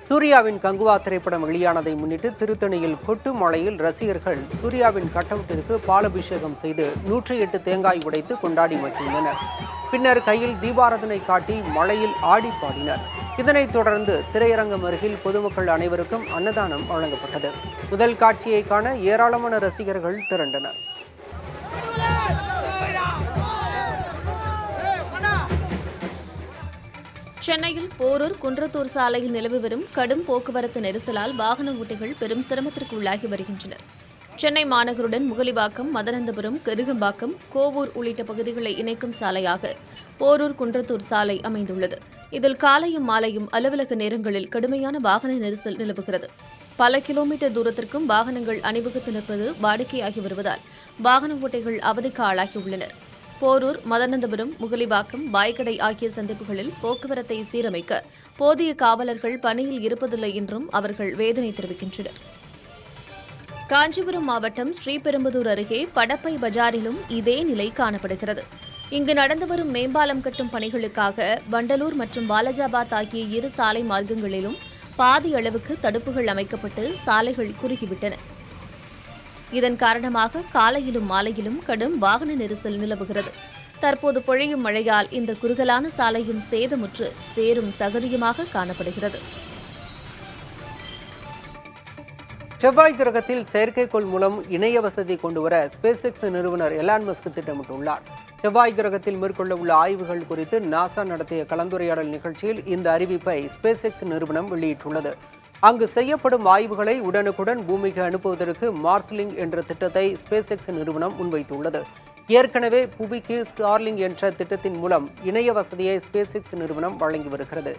சூர்யாவின் கங்குவா திரைப்படம் வெளியானதை முன்னிட்டு திருத்தணியில் கொட்டு மழையில் ரசிகர்கள் சூர்யாவின் கட்டவுட்டிற்கு பாலபிஷேகம் செய்து நூற்றி எட்டு தேங்காய் உடைத்து கொண்டாடி மகிழ்ந்தனர் பின்னர் கையில் தீபாராதனை காட்டி மழையில் ஆடி பாடினர் இதனைத் தொடர்ந்து திரையரங்கம் அருகில் பொதுமக்கள் அனைவருக்கும் அன்னதானம் வழங்கப்பட்டது முதல் காட்சியை காண ஏராளமான ரசிகர்கள் திரண்டனர் சென்னையில் போரூர் குன்றத்தூர் சாலையில் நிலவி வரும் கடும் போக்குவரத்து நெரிசலால் வாகன ஓட்டிகள் பெரும் சிரமத்திற்கு உள்ளாகி வருகின்றனர் சென்னை மாநகருடன் முகலிவாக்கம் மதனந்தபுரம் கருகம்பாக்கம் கோவூர் உள்ளிட்ட பகுதிகளை இணைக்கும் சாலையாக போரூர் குன்றத்தூர் சாலை அமைந்துள்ளது இதில் காலையும் மாலையும் அலுவலக நேரங்களில் கடுமையான வாகன நெரிசல் நிலவுகிறது பல கிலோமீட்டர் தூரத்திற்கும் வாகனங்கள் அணிவகுத்து நிற்பது வாடிக்கையாகி வருவதால் வாகன ஓட்டிகள் அவதிக்கு ஆளாகியுள்ளனர் போரூர் மதனந்தபுரம் முகலிவாக்கம் பாய்கடை ஆகிய சந்திப்புகளில் போக்குவரத்தை சீரமைக்க போதிய காவலர்கள் பணியில் இருப்பதில்லை என்றும் அவர்கள் வேதனை தெரிவிக்கின்றனர் காஞ்சிபுரம் மாவட்டம் ஸ்ரீபெரும்புதூர் அருகே படப்பை பஜாரிலும் இதே நிலை காணப்படுகிறது இங்கு நடந்து வரும் மேம்பாலம் கட்டும் பணிகளுக்காக வண்டலூர் மற்றும் வாலஜாபாத் ஆகிய இரு சாலை மார்க்கங்களிலும் பாதி அளவுக்கு தடுப்புகள் அமைக்கப்பட்டு சாலைகள் குறுகிவிட்டன இதன் காரணமாக காலையிலும் மாலையிலும் கடும் வாகன நெரிசல் நிலவுகிறது தற்போது பொழியும் மழையால் இந்த குறுகலான சாலையும் சேதமுற்று சேரும் சகதியுமாக காணப்படுகிறது செவ்வாய் கிரகத்தில் செயற்கைக்கோள் மூலம் இணைய வசதி கொண்டுவர ஸ்பேஸ் எக்ஸ் நிறுவனர் எலான் மஸ்க் திட்டமிட்டுள்ளார் செவ்வாய் கிரகத்தில் மேற்கொள்ள உள்ள ஆய்வுகள் குறித்து நாசா நடத்திய கலந்துரையாடல் நிகழ்ச்சியில் இந்த அறிவிப்பை ஸ்பேஸ் எக்ஸ் நிறுவனம் வெளியிட்டுள்ளது அங்கு செய்யப்படும் ஆய்வுகளை உடனுக்குடன் பூமிக்கு அனுப்புவதற்கு மார்ஸ்லிங் என்ற திட்டத்தை ஸ்பேஸ் எக்ஸ் நிறுவனம் முன்வைத்துள்ளது ஏற்கனவே புவிக்கு ஸ்டார்லிங் என்ற திட்டத்தின் மூலம் இணைய வசதியை ஸ்பேஸ் எக்ஸ் நிறுவனம் வழங்கி வருகிறது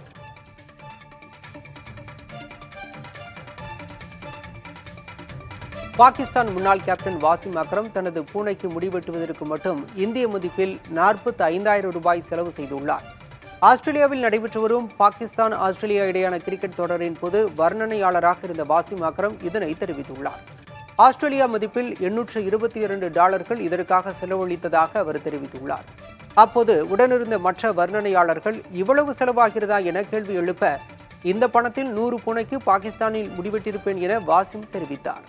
பாகிஸ்தான் முன்னாள் கேப்டன் வாசிம் அக்ரம் தனது பூனைக்கு முடிவெட்டுவதற்கு மட்டும் இந்திய மதிப்பில் நாற்பத்தி ஐந்தாயிரம் ரூபாய் செலவு செய்துள்ளார் ஆஸ்திரேலியாவில் நடைபெற்று வரும் பாகிஸ்தான் ஆஸ்திரேலியா இடையான கிரிக்கெட் தொடரின் போது வர்ணனையாளராக இருந்த வாசிம் அக்ரம் இதனை தெரிவித்துள்ளார் ஆஸ்திரேலியா மதிப்பில் எண்ணூற்று இருபத்தி இரண்டு டாலர்கள் இதற்காக செலவழித்ததாக அவர் தெரிவித்துள்ளார் அப்போது உடனிருந்த மற்ற வர்ணனையாளர்கள் இவ்வளவு செலவாகிறதா என கேள்வி எழுப்ப இந்த பணத்தில் நூறு பூனைக்கு பாகிஸ்தானில் முடிவெட்டிருப்பேன் என வாசிம் தெரிவித்தார்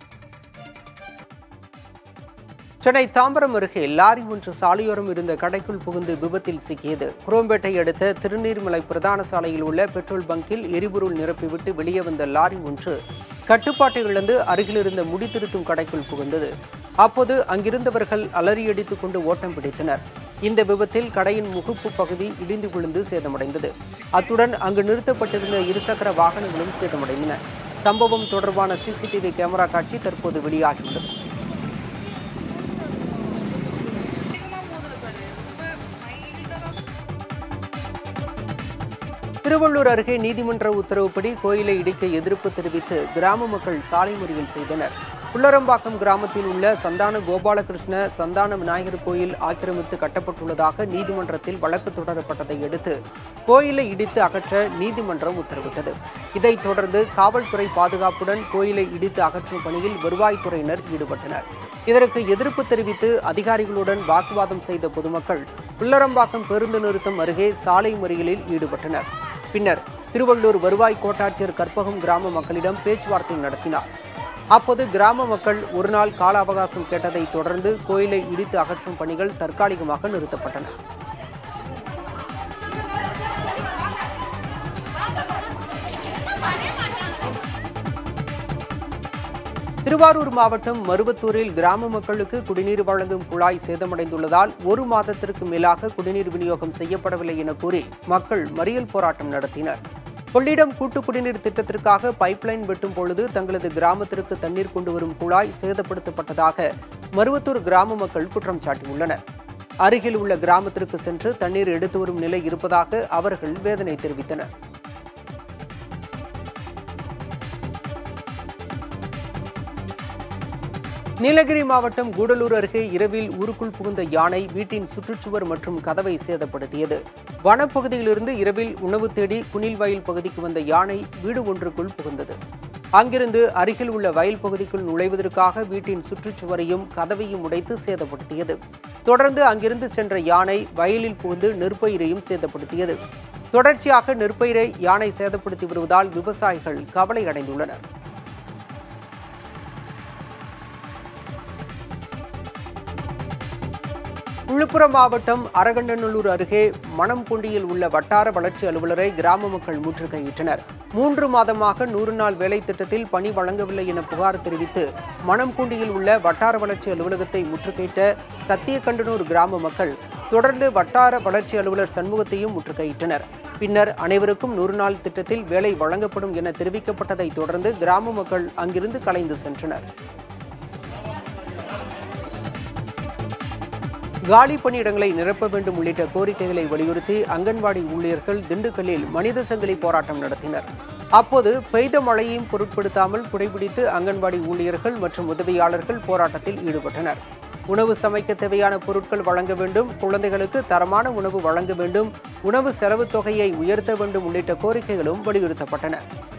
சென்னை தாம்பரம் அருகே லாரி ஒன்று சாலையோரம் இருந்த கடைக்குள் புகுந்து விபத்தில் சிக்கியது குரோம்பேட்டை அடுத்த திருநீர்மலை பிரதான சாலையில் உள்ள பெட்ரோல் பங்கில் எரிபொருள் நிரப்பிவிட்டு வெளியே வந்த லாரி ஒன்று கட்டுப்பாட்டை இழந்து அருகில் இருந்த முடித்திருத்தும் கடைக்குள் புகுந்தது அப்போது அங்கிருந்தவர்கள் அலறியடித்துக் கொண்டு ஓட்டம் பிடித்தனர் இந்த விபத்தில் கடையின் முகுப்பு பகுதி இடிந்து விழுந்து சேதமடைந்தது அத்துடன் அங்கு நிறுத்தப்பட்டிருந்த இருசக்கர வாகனங்களும் சேதமடைந்தன சம்பவம் தொடர்பான சிசிடிவி கேமரா காட்சி தற்போது வெளியாகியுள்ளது திருவள்ளூர் அருகே நீதிமன்ற உத்தரவுப்படி கோயிலை இடிக்க எதிர்ப்பு தெரிவித்து கிராம மக்கள் சாலை மறியல் செய்தனர் புள்ளரம்பாக்கம் கிராமத்தில் உள்ள சந்தான கோபாலகிருஷ்ண சந்தான விநாயகர் கோயில் ஆக்கிரமித்து கட்டப்பட்டுள்ளதாக நீதிமன்றத்தில் வழக்கு தொடரப்பட்டதை அடுத்து கோயிலை இடித்து அகற்ற நீதிமன்றம் உத்தரவிட்டது இதைத் தொடர்ந்து காவல்துறை பாதுகாப்புடன் கோயிலை இடித்து அகற்றும் பணியில் வருவாய்த்துறையினர் ஈடுபட்டனர் இதற்கு எதிர்ப்பு தெரிவித்து அதிகாரிகளுடன் வாக்குவாதம் செய்த பொதுமக்கள் புள்ளரம்பாக்கம் பேருந்து நிறுத்தம் அருகே சாலை மறியலில் ஈடுபட்டனர் பின்னர் திருவள்ளூர் வருவாய் கோட்டாட்சியர் கற்பகம் கிராம மக்களிடம் பேச்சுவார்த்தை நடத்தினார் அப்போது கிராம மக்கள் ஒரு நாள் கால அவகாசம் கேட்டதை தொடர்ந்து கோயிலை இடித்து அகற்றும் பணிகள் தற்காலிகமாக நிறுத்தப்பட்டன திருவாரூர் மாவட்டம் மருவத்தூரில் கிராம மக்களுக்கு குடிநீர் வழங்கும் குழாய் சேதமடைந்துள்ளதால் ஒரு மாதத்திற்கு மேலாக குடிநீர் விநியோகம் செய்யப்படவில்லை என கூறி மக்கள் மறியல் போராட்டம் நடத்தினர் கொள்ளிடம் கூட்டு குடிநீர் திட்டத்திற்காக பைப்லைன் வெட்டும் பொழுது தங்களது கிராமத்திற்கு தண்ணீர் கொண்டு வரும் குழாய் சேதப்படுத்தப்பட்டதாக மருவத்தூர் கிராம மக்கள் குற்றம் சாட்டியுள்ளனர் அருகில் உள்ள கிராமத்திற்கு சென்று தண்ணீர் எடுத்து வரும் நிலை இருப்பதாக அவர்கள் வேதனை தெரிவித்தனர் நீலகிரி மாவட்டம் கூடலூர் அருகே இரவில் ஊருக்குள் புகுந்த யானை வீட்டின் சுற்றுச்சுவர் மற்றும் கதவை சேதப்படுத்தியது வனப்பகுதியிலிருந்து இரவில் உணவு தேடி குனில்வயல் பகுதிக்கு வந்த யானை வீடு ஒன்றுக்குள் புகுந்தது அங்கிருந்து அருகில் உள்ள வயல் பகுதிக்குள் நுழைவதற்காக வீட்டின் சுற்றுச்சுவரையும் கதவையும் உடைத்து சேதப்படுத்தியது தொடர்ந்து அங்கிருந்து சென்ற யானை வயலில் புகுந்து நெற்பயிரையும் சேதப்படுத்தியது தொடர்ச்சியாக நெற்பயிரை யானை சேதப்படுத்தி வருவதால் விவசாயிகள் கவலை அடைந்துள்ளனர் விழுப்புரம் மாவட்டம் அரகண்டநல்லூர் அருகே மணம்குண்டியில் உள்ள வட்டார வளர்ச்சி அலுவலரை கிராம மக்கள் முற்றுகையிட்டனர் மூன்று மாதமாக நூறு நாள் வேலை திட்டத்தில் பணி வழங்கவில்லை என புகார் தெரிவித்து மணம்குண்டியில் உள்ள வட்டார வளர்ச்சி அலுவலகத்தை முற்றுகையிட்ட சத்தியகண்டனூர் கிராம மக்கள் தொடர்ந்து வட்டார வளர்ச்சி அலுவலர் சண்முகத்தையும் முற்றுகையிட்டனர் பின்னர் அனைவருக்கும் நூறு நாள் திட்டத்தில் வேலை வழங்கப்படும் என தெரிவிக்கப்பட்டதை தொடர்ந்து கிராம மக்கள் அங்கிருந்து கலைந்து சென்றனர் காலி பணியிடங்களை நிரப்ப வேண்டும் உள்ளிட்ட கோரிக்கைகளை வலியுறுத்தி அங்கன்வாடி ஊழியர்கள் திண்டுக்கல்லில் மனித சங்கிலி போராட்டம் நடத்தினர் அப்போது பெய்த மழையையும் பொருட்படுத்தாமல் குடைபிடித்து அங்கன்வாடி ஊழியர்கள் மற்றும் உதவியாளர்கள் போராட்டத்தில் ஈடுபட்டனர் உணவு சமைக்க தேவையான பொருட்கள் வழங்க வேண்டும் குழந்தைகளுக்கு தரமான உணவு வழங்க வேண்டும் உணவு செலவுத் தொகையை உயர்த்த வேண்டும் உள்ளிட்ட கோரிக்கைகளும் வலியுறுத்தப்பட்டன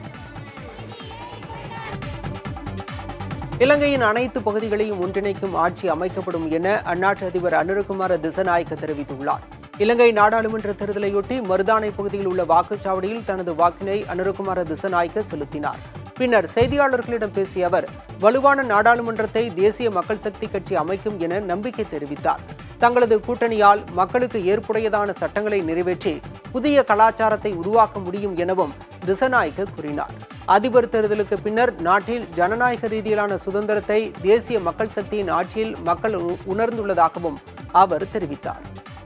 இலங்கையின் அனைத்து பகுதிகளையும் ஒன்றிணைக்கும் ஆட்சி அமைக்கப்படும் என அந்நாட்டு அதிபர் அனுரகுமார திசநாயக்க தெரிவித்துள்ளார் இலங்கை நாடாளுமன்ற தேர்தலையொட்டி மருதானை பகுதியில் உள்ள வாக்குச்சாவடியில் தனது வாக்கினை அனுரகுமார திசநாயக்க செலுத்தினார் பின்னர் செய்தியாளர்களிடம் பேசிய அவர் வலுவான நாடாளுமன்றத்தை தேசிய மக்கள் சக்தி கட்சி அமைக்கும் என நம்பிக்கை தெரிவித்தார் தங்களது கூட்டணியால் மக்களுக்கு ஏற்புடையதான சட்டங்களை நிறைவேற்றி புதிய கலாச்சாரத்தை உருவாக்க முடியும் எனவும் திசநாயக்க கூறினார் அதிபர் தேர்தலுக்கு பின்னர் நாட்டில் ஜனநாயக ரீதியிலான சுதந்திரத்தை தேசிய மக்கள் சக்தியின் ஆட்சியில் மக்கள் உ- உணர்ந்துள்ளதாகவும் அவர் தெரிவித்தார்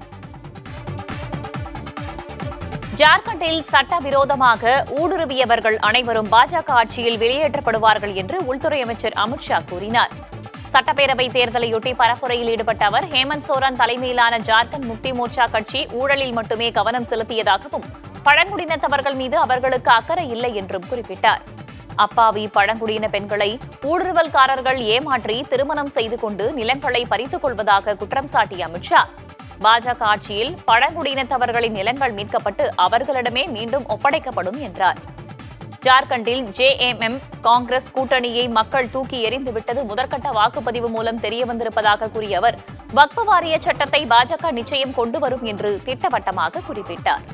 ஜார்க்கண்டில் சட்டவிரோதமாக ஊடுருவியவர்கள் அனைவரும் பாஜக ஆட்சியில் வெளியேற்றப்படுவார்கள் என்று உள்துறை அமைச்சர் அமித்ஷா கூறினார் சட்டப்பேரவை தேர்தலையொட்டி பரப்புரையில் ஈடுபட்ட அவர் ஹேமந்த் சோரன் தலைமையிலான ஜார்க்கண்ட் முக்தி மோர்ச்சா கட்சி ஊழலில் மட்டுமே கவனம் செலுத்தியதாகவும் பழங்குடியினத்தவர்கள் மீது அவர்களுக்கு அக்கறை இல்லை என்றும் குறிப்பிட்டார் அப்பாவி பழங்குடியின பெண்களை ஊடுருவல்காரர்கள் ஏமாற்றி திருமணம் செய்து கொண்டு நிலங்களை பறித்துக் கொள்வதாக குற்றம் சாட்டிய அமித்ஷா பாஜக ஆட்சியில் பழங்குடியினத்தவர்களின் நிலங்கள் மீட்கப்பட்டு அவர்களிடமே மீண்டும் ஒப்படைக்கப்படும் என்றார் ஜார்க்கண்டில் ஜேஎம்எம் காங்கிரஸ் கூட்டணியை மக்கள் தூக்கி எறிந்துவிட்டது முதற்கட்ட வாக்குப்பதிவு மூலம் தெரியவந்திருப்பதாக கூறிய அவர் வக்பு வாரிய சட்டத்தை பாஜக நிச்சயம் கொண்டு வரும் என்று திட்டவட்டமாக குறிப்பிட்டார்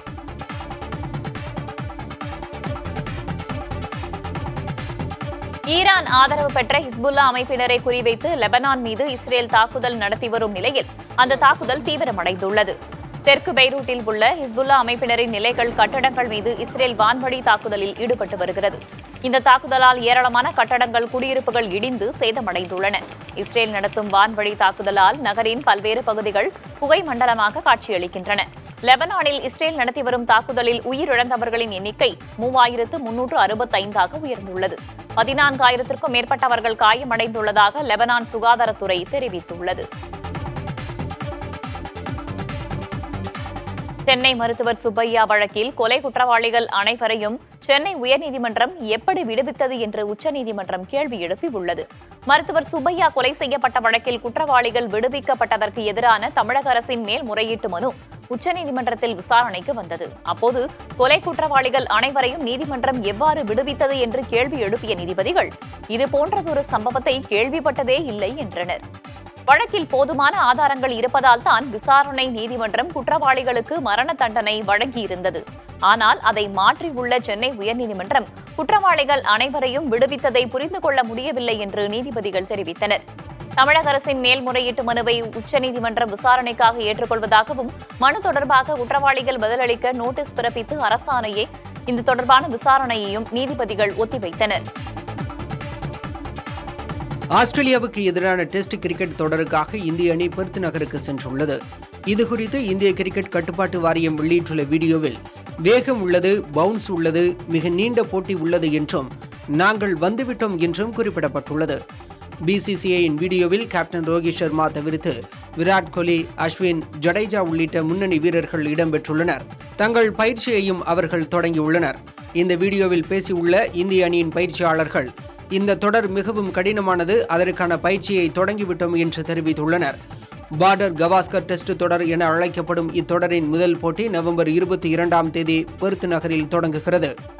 ஈரான் ஆதரவு பெற்ற ஹிஸ்புல்லா அமைப்பினரை குறிவைத்து லெபனான் மீது இஸ்ரேல் தாக்குதல் நடத்தி வரும் நிலையில் அந்த தாக்குதல் தீவிரமடைந்துள்ளது தெற்கு பெய்ரூட்டில் உள்ள ஹிஸ்புல்லா அமைப்பினரின் நிலைகள் கட்டடங்கள் மீது இஸ்ரேல் வான்வழி தாக்குதலில் ஈடுபட்டு வருகிறது இந்த தாக்குதலால் ஏராளமான கட்டடங்கள் குடியிருப்புகள் இடிந்து சேதமடைந்துள்ளன இஸ்ரேல் நடத்தும் வான்வழி தாக்குதலால் நகரின் பல்வேறு பகுதிகள் புகை மண்டலமாக காட்சியளிக்கின்றன லெபனானில் இஸ்ரேல் நடத்தி வரும் தாக்குதலில் உயிரிழந்தவர்களின் எண்ணிக்கை மூவாயிரத்து முன்னூற்று அறுபத்தைந்தாக உயர்ந்துள்ளது பதினான்காயிரத்திற்கும் மேற்பட்டவர்கள் காயமடைந்துள்ளதாக லெபனான் சுகாதாரத்துறை தெரிவித்துள்ளது சென்னை மருத்துவர் சுப்பையா வழக்கில் கொலை குற்றவாளிகள் அனைவரையும் சென்னை உயர்நீதிமன்றம் எப்படி விடுவித்தது என்று உச்சநீதிமன்றம் கேள்வி எழுப்பியுள்ளது மருத்துவர் சுப்பையா கொலை செய்யப்பட்ட வழக்கில் குற்றவாளிகள் விடுவிக்கப்பட்டதற்கு எதிரான தமிழக அரசின் மேல்முறையீட்டு மனு உச்சநீதிமன்றத்தில் விசாரணைக்கு வந்தது அப்போது கொலை குற்றவாளிகள் அனைவரையும் நீதிமன்றம் எவ்வாறு விடுவித்தது என்று கேள்வி எழுப்பிய நீதிபதிகள் இது போன்றதொரு சம்பவத்தை கேள்விப்பட்டதே இல்லை என்றனர் வழக்கில் போதுமான ஆதாரங்கள் இருப்பதால் தான் விசாரணை நீதிமன்றம் குற்றவாளிகளுக்கு மரண தண்டனை வழங்கியிருந்தது ஆனால் அதை மாற்றியுள்ள சென்னை உயர்நீதிமன்றம் குற்றவாளிகள் அனைவரையும் விடுவித்ததை புரிந்து கொள்ள முடியவில்லை என்று நீதிபதிகள் தெரிவித்தனர் தமிழக அரசின் மேல்முறையீட்டு மனுவை உச்சநீதிமன்றம் விசாரணைக்காக ஏற்றுக்கொள்வதாகவும் மனு தொடர்பாக குற்றவாளிகள் பதிலளிக்க நோட்டீஸ் பிறப்பித்து அரசாணையை இது தொடர்பான விசாரணையையும் நீதிபதிகள் ஒத்திவைத்தனர் ஆஸ்திரேலியாவுக்கு எதிரான டெஸ்ட் கிரிக்கெட் தொடருக்காக இந்திய அணி பெர்த் நகருக்கு சென்றுள்ளது இதுகுறித்து இந்திய கிரிக்கெட் கட்டுப்பாட்டு வாரியம் வெளியிட்டுள்ள வீடியோவில் வேகம் உள்ளது பவுன்ஸ் உள்ளது மிக நீண்ட போட்டி உள்ளது என்றும் நாங்கள் வந்துவிட்டோம் என்றும் குறிப்பிடப்பட்டுள்ளது பிசிசிஐயின் வீடியோவில் கேப்டன் ரோஹித் சர்மா தவிர்த்து விராட் கோலி அஸ்வின் ஜடேஜா உள்ளிட்ட முன்னணி வீரர்கள் இடம்பெற்றுள்ளனர் தங்கள் பயிற்சியையும் அவர்கள் தொடங்கியுள்ளனர் இந்த வீடியோவில் பேசியுள்ள இந்திய அணியின் பயிற்சியாளர்கள் இந்த தொடர் மிகவும் கடினமானது அதற்கான பயிற்சியை தொடங்கிவிட்டோம் என்று தெரிவித்துள்ளனர் பார்டர் கவாஸ்கர் டெஸ்ட் தொடர் என அழைக்கப்படும் இத்தொடரின் முதல் போட்டி நவம்பர் இருபத்தி இரண்டாம் தேதி பெர்த் நகரில் தொடங்குகிறது